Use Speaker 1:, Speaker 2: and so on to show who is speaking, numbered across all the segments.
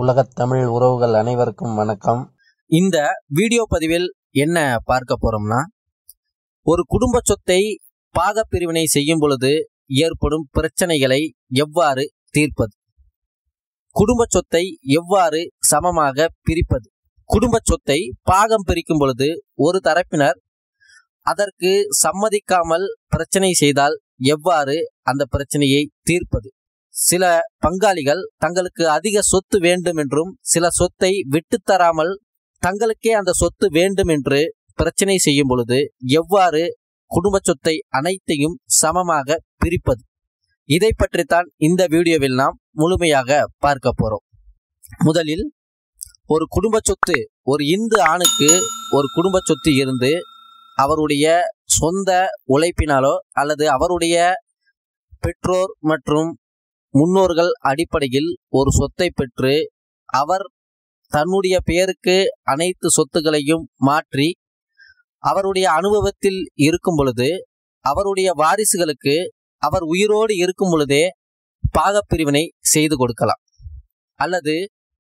Speaker 1: உலகத் தமிழ் உறவுகள் அனைவருக்கும் வணக்கம்
Speaker 2: இந்த வீடியோ பதிவில் என்ன பார்க்க போறோம்னா ஒரு குடும்ப சொத்தை பாகப்பிரிவினை செய்யும் பொழுது ஏற்படும் பிரச்சனைகளை எவ்வாறு தீர்ப்பது குடும்ப சொத்தை எவ்வாறு சமமாக பிரிப்பது குடும்ப சொத்தை பாகம் பிரிக்கும் பொழுது ஒரு தரப்பினர் அதற்கு சம்மதிக்காமல் பிரச்சனை செய்தால் எவ்வாறு அந்த பிரச்சனையை தீர்ப்பது சில பங்காளிகள் தங்களுக்கு அதிக சொத்து வேண்டும் என்றும் சில சொத்தை விட்டுத்தராமல் தங்களுக்கே அந்த சொத்து வேண்டும் என்று பிரச்சனை செய்யும் பொழுது எவ்வாறு குடும்ப சொத்தை அனைத்தையும் சமமாக பிரிப்பது இதை பற்றித்தான் இந்த வீடியோவில் நாம் முழுமையாக பார்க்க போறோம் முதலில் ஒரு குடும்ப சொத்து ஒரு இந்து ஆணுக்கு ஒரு குடும்ப சொத்து இருந்து அவருடைய சொந்த உழைப்பினாலோ அல்லது அவருடைய பெற்றோர் மற்றும் முன்னோர்கள் அடிப்படையில் ஒரு சொத்தை பெற்று அவர் தன்னுடைய பெயருக்கு அனைத்து சொத்துக்களையும் மாற்றி அவருடைய அனுபவத்தில் இருக்கும் பொழுது அவருடைய வாரிசுகளுக்கு அவர் உயிரோடு இருக்கும் பொழுதே பாகப்பிரிவினை செய்து கொடுக்கலாம் அல்லது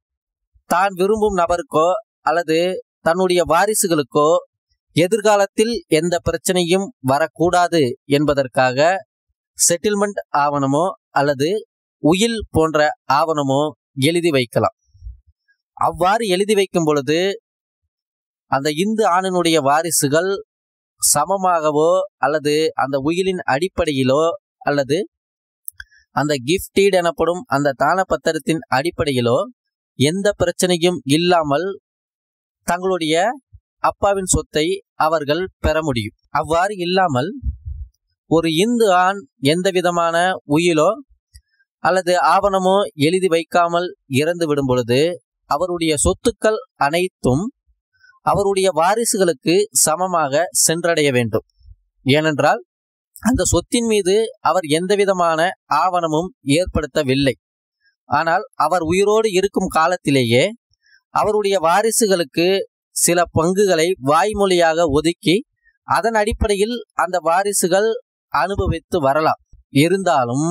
Speaker 2: தான் விரும்பும் நபருக்கோ அல்லது தன்னுடைய வாரிசுகளுக்கோ எதிர்காலத்தில் எந்த பிரச்சனையும் வரக்கூடாது என்பதற்காக செட்டில்மெண்ட் ஆவணமோ அல்லது உயில் போன்ற ஆவணமோ எழுதி வைக்கலாம் அவ்வாறு எழுதி வைக்கும் பொழுது அந்த இந்து ஆணினுடைய வாரிசுகள் சமமாகவோ அல்லது அந்த உயிலின் அடிப்படையிலோ அல்லது அந்த கிஃப்டீட் எனப்படும் அந்த தான பத்திரத்தின் அடிப்படையிலோ எந்த பிரச்சனையும் இல்லாமல் தங்களுடைய அப்பாவின் சொத்தை அவர்கள் பெற முடியும் அவ்வாறு இல்லாமல் ஒரு இந்து ஆண் எந்த விதமான உயிலோ அல்லது ஆவணமோ எழுதி வைக்காமல் இறந்து விடும் பொழுது அவருடைய சொத்துக்கள் அனைத்தும் அவருடைய வாரிசுகளுக்கு சமமாக சென்றடைய வேண்டும் ஏனென்றால் அந்த சொத்தின் மீது அவர் எந்தவிதமான ஆவணமும் ஏற்படுத்தவில்லை ஆனால் அவர் உயிரோடு இருக்கும் காலத்திலேயே அவருடைய வாரிசுகளுக்கு சில பங்குகளை வாய்மொழியாக ஒதுக்கி அதன் அடிப்படையில் அந்த வாரிசுகள் அனுபவித்து வரலாம் இருந்தாலும்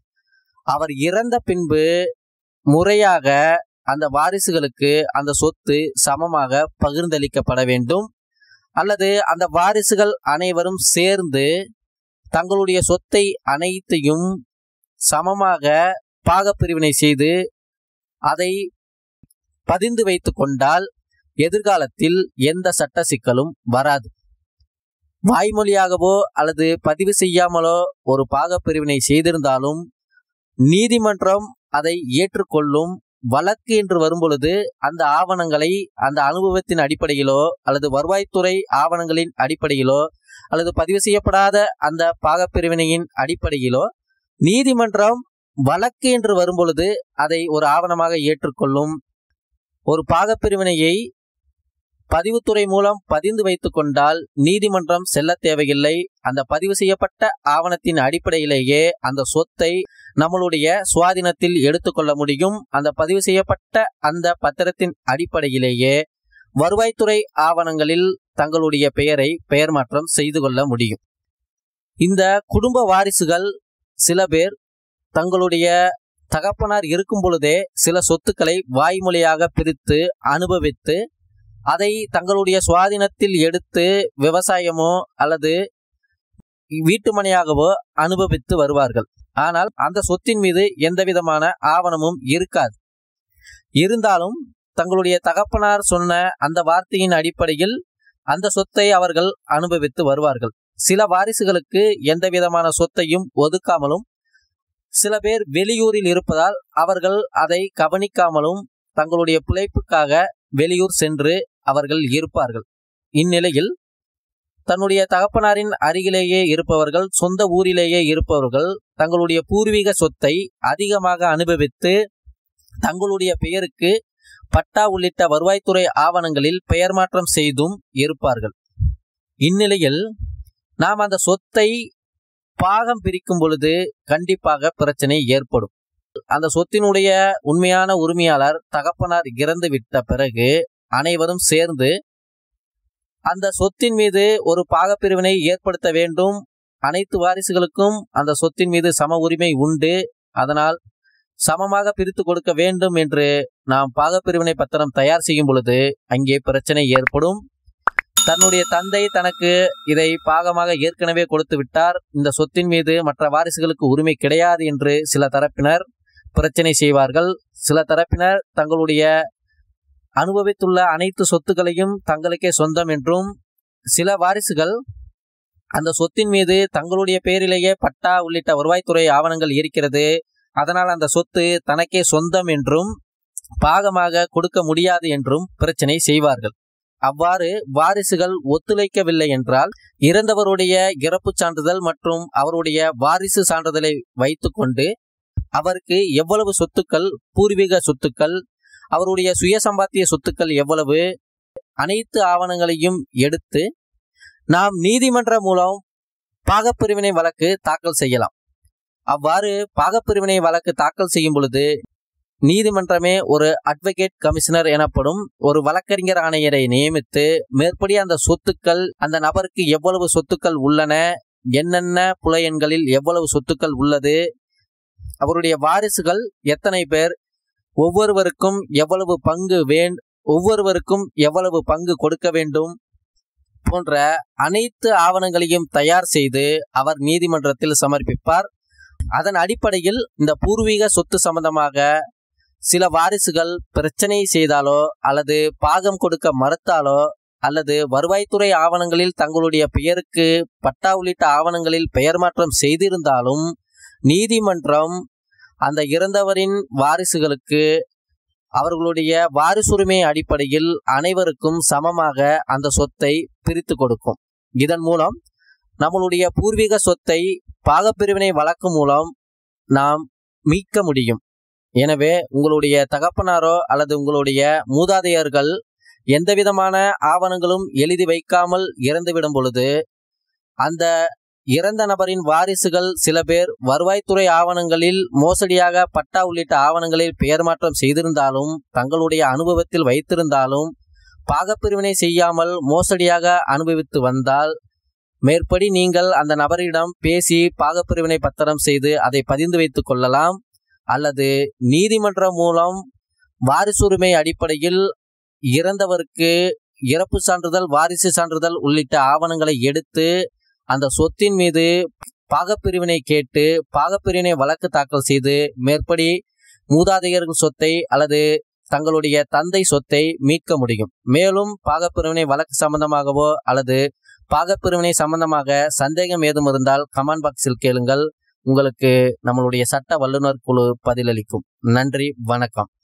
Speaker 2: அவர் இறந்த பின்பு முறையாக அந்த வாரிசுகளுக்கு அந்த சொத்து சமமாக பகிர்ந்தளிக்கப்பட வேண்டும் அல்லது அந்த வாரிசுகள் அனைவரும் சேர்ந்து தங்களுடைய சொத்தை அனைத்தையும் சமமாக பாகப்பிரிவினை செய்து அதை பதிந்து வைத்து கொண்டால் எதிர்காலத்தில் எந்த சட்ட சிக்கலும் வராது வாய்மொழியாகவோ அல்லது பதிவு செய்யாமலோ ஒரு பாகப்பிரிவினை செய்திருந்தாலும் நீதிமன்றம் அதை ஏற்றுக்கொள்ளும் வழக்கு என்று வரும்பொழுது அந்த ஆவணங்களை அந்த அனுபவத்தின் அடிப்படையிலோ அல்லது வருவாய்த்துறை ஆவணங்களின் அடிப்படையிலோ அல்லது பதிவு செய்யப்படாத அந்த பாகப்பிரிவினையின் அடிப்படையிலோ நீதிமன்றம் வழக்கு என்று வரும்பொழுது அதை ஒரு ஆவணமாக ஏற்றுக்கொள்ளும் ஒரு பாகப்பிரிவினையை பதிவுத்துறை மூலம் பதிந்து வைத்து கொண்டால் நீதிமன்றம் செல்ல தேவையில்லை அந்த பதிவு செய்யப்பட்ட ஆவணத்தின் அடிப்படையிலேயே அந்த சொத்தை நம்மளுடைய சுவாதீனத்தில் எடுத்துக்கொள்ள முடியும் அந்த பதிவு செய்யப்பட்ட அந்த பத்திரத்தின் அடிப்படையிலேயே வருவாய்த்துறை ஆவணங்களில் தங்களுடைய பெயரை பெயர் மாற்றம் செய்து கொள்ள முடியும் இந்த குடும்ப வாரிசுகள் சில பேர் தங்களுடைய தகப்பனார் இருக்கும் பொழுதே சில சொத்துக்களை வாய்மொழியாக பிரித்து அனுபவித்து அதை தங்களுடைய சுவாதீனத்தில் எடுத்து விவசாயமோ அல்லது வீட்டுமனையாகவோ அனுபவித்து வருவார்கள் ஆனால் அந்த சொத்தின் மீது எந்த விதமான ஆவணமும் இருக்காது இருந்தாலும் தங்களுடைய தகப்பனார் சொன்ன அந்த வார்த்தையின் அடிப்படையில் அந்த சொத்தை அவர்கள் அனுபவித்து வருவார்கள் சில வாரிசுகளுக்கு எந்த விதமான சொத்தையும் ஒதுக்காமலும் சில பேர் வெளியூரில் இருப்பதால் அவர்கள் அதை கவனிக்காமலும் தங்களுடைய பிழைப்புக்காக வெளியூர் சென்று அவர்கள் இருப்பார்கள் இந்நிலையில் தன்னுடைய தகப்பனாரின் அருகிலேயே இருப்பவர்கள் சொந்த ஊரிலேயே இருப்பவர்கள் தங்களுடைய பூர்வீக சொத்தை அதிகமாக அனுபவித்து தங்களுடைய பெயருக்கு பட்டா உள்ளிட்ட வருவாய்த்துறை ஆவணங்களில் பெயர் மாற்றம் செய்தும் இருப்பார்கள் இந்நிலையில் நாம் அந்த சொத்தை பாகம் பிரிக்கும் பொழுது கண்டிப்பாக பிரச்சனை ஏற்படும் அந்த சொத்தினுடைய உண்மையான உரிமையாளர் தகப்பனார் இறந்து விட்ட பிறகு அனைவரும் சேர்ந்து அந்த சொத்தின் மீது ஒரு பாகப்பிரிவினை ஏற்படுத்த வேண்டும் அனைத்து வாரிசுகளுக்கும் அந்த சொத்தின் மீது சம உரிமை உண்டு அதனால் சமமாக பிரித்து கொடுக்க வேண்டும் என்று நாம் பாகப்பிரிவினை பத்திரம் தயார் செய்யும் பொழுது அங்கே பிரச்சனை ஏற்படும் தன்னுடைய தந்தை தனக்கு இதை பாகமாக ஏற்கனவே கொடுத்து விட்டார் இந்த சொத்தின் மீது மற்ற வாரிசுகளுக்கு உரிமை கிடையாது என்று சில தரப்பினர் பிரச்சனை செய்வார்கள் சில தரப்பினர் தங்களுடைய அனுபவித்துள்ள அனைத்து சொத்துக்களையும் தங்களுக்கே சொந்தம் என்றும் சில வாரிசுகள் அந்த சொத்தின் மீது தங்களுடைய பெயரிலேயே பட்டா உள்ளிட்ட வருவாய்த்துறை ஆவணங்கள் இருக்கிறது அதனால் அந்த சொத்து தனக்கே சொந்தம் என்றும் பாகமாக கொடுக்க முடியாது என்றும் பிரச்சனை செய்வார்கள் அவ்வாறு வாரிசுகள் ஒத்துழைக்கவில்லை என்றால் இறந்தவருடைய இறப்புச் சான்றிதழ் மற்றும் அவருடைய வாரிசு சான்றிதழை வைத்துக்கொண்டு அவருக்கு எவ்வளவு சொத்துக்கள் பூர்வீக சொத்துக்கள் அவருடைய சுய சம்பாத்திய சொத்துக்கள் எவ்வளவு அனைத்து ஆவணங்களையும் எடுத்து நாம் நீதிமன்றம் மூலம் பாகப்பிரிவினை வழக்கு தாக்கல் செய்யலாம் அவ்வாறு பாகப்பிரிவினை வழக்கு தாக்கல் செய்யும் பொழுது நீதிமன்றமே ஒரு அட்வொகேட் கமிஷனர் எனப்படும் ஒரு வழக்கறிஞர் ஆணையரை நியமித்து மேற்படி அந்த சொத்துக்கள் அந்த நபருக்கு எவ்வளவு சொத்துக்கள் உள்ளன என்னென்ன புல எண்களில் எவ்வளவு சொத்துக்கள் உள்ளது அவருடைய வாரிசுகள் எத்தனை பேர் ஒவ்வொருவருக்கும் எவ்வளவு பங்கு வேண் ஒவ்வொருவருக்கும் எவ்வளவு பங்கு கொடுக்க வேண்டும் போன்ற அனைத்து ஆவணங்களையும் தயார் செய்து அவர் நீதிமன்றத்தில் சமர்ப்பிப்பார் அதன் அடிப்படையில் இந்த பூர்வீக சொத்து சம்பந்தமாக சில வாரிசுகள் பிரச்சனை செய்தாலோ அல்லது பாகம் கொடுக்க மறுத்தாலோ அல்லது வருவாய்த்துறை ஆவணங்களில் தங்களுடைய பெயருக்கு பட்டா உள்ளிட்ட ஆவணங்களில் பெயர் மாற்றம் செய்திருந்தாலும் நீதிமன்றம் அந்த இறந்தவரின் வாரிசுகளுக்கு அவர்களுடைய வாரிசுரிமை அடிப்படையில் அனைவருக்கும் சமமாக அந்த சொத்தை பிரித்து கொடுக்கும் இதன் மூலம் நம்மளுடைய பூர்வீக சொத்தை பாகப்பிரிவினை வழக்கு மூலம் நாம் மீட்க முடியும் எனவே உங்களுடைய தகப்பனாரோ அல்லது உங்களுடைய மூதாதையர்கள் எந்தவிதமான ஆவணங்களும் எழுதி வைக்காமல் இறந்துவிடும் பொழுது அந்த இறந்த நபரின் வாரிசுகள் சில பேர் வருவாய்த்துறை ஆவணங்களில் மோசடியாக பட்டா உள்ளிட்ட ஆவணங்களில் பெயர் மாற்றம் செய்திருந்தாலும் தங்களுடைய அனுபவத்தில் வைத்திருந்தாலும் பாகப்பிரிவினை செய்யாமல் மோசடியாக அனுபவித்து வந்தால் மேற்படி நீங்கள் அந்த நபரிடம் பேசி பாகப்பிரிவினை பத்திரம் செய்து அதை பதிந்து வைத்துக் கொள்ளலாம் அல்லது நீதிமன்றம் மூலம் வாரிசுரிமை அடிப்படையில் இறந்தவருக்கு இறப்பு சான்றிதழ் வாரிசு சான்றிதழ் உள்ளிட்ட ஆவணங்களை எடுத்து அந்த சொத்தின் மீது பாகப்பிரிவினை கேட்டு பாகப்பிரிவினை வழக்கு தாக்கல் செய்து மேற்படி மூதாதையர்கள் சொத்தை அல்லது தங்களுடைய தந்தை சொத்தை மீட்க முடியும் மேலும் பாகப்பிரிவினை வழக்கு சம்பந்தமாகவோ அல்லது பாகப்பிரிவினை சம்பந்தமாக சந்தேகம் ஏதும் இருந்தால் கமெண்ட் பாக்ஸில் கேளுங்கள் உங்களுக்கு நம்மளுடைய சட்ட வல்லுநர் குழு பதிலளிக்கும் நன்றி வணக்கம்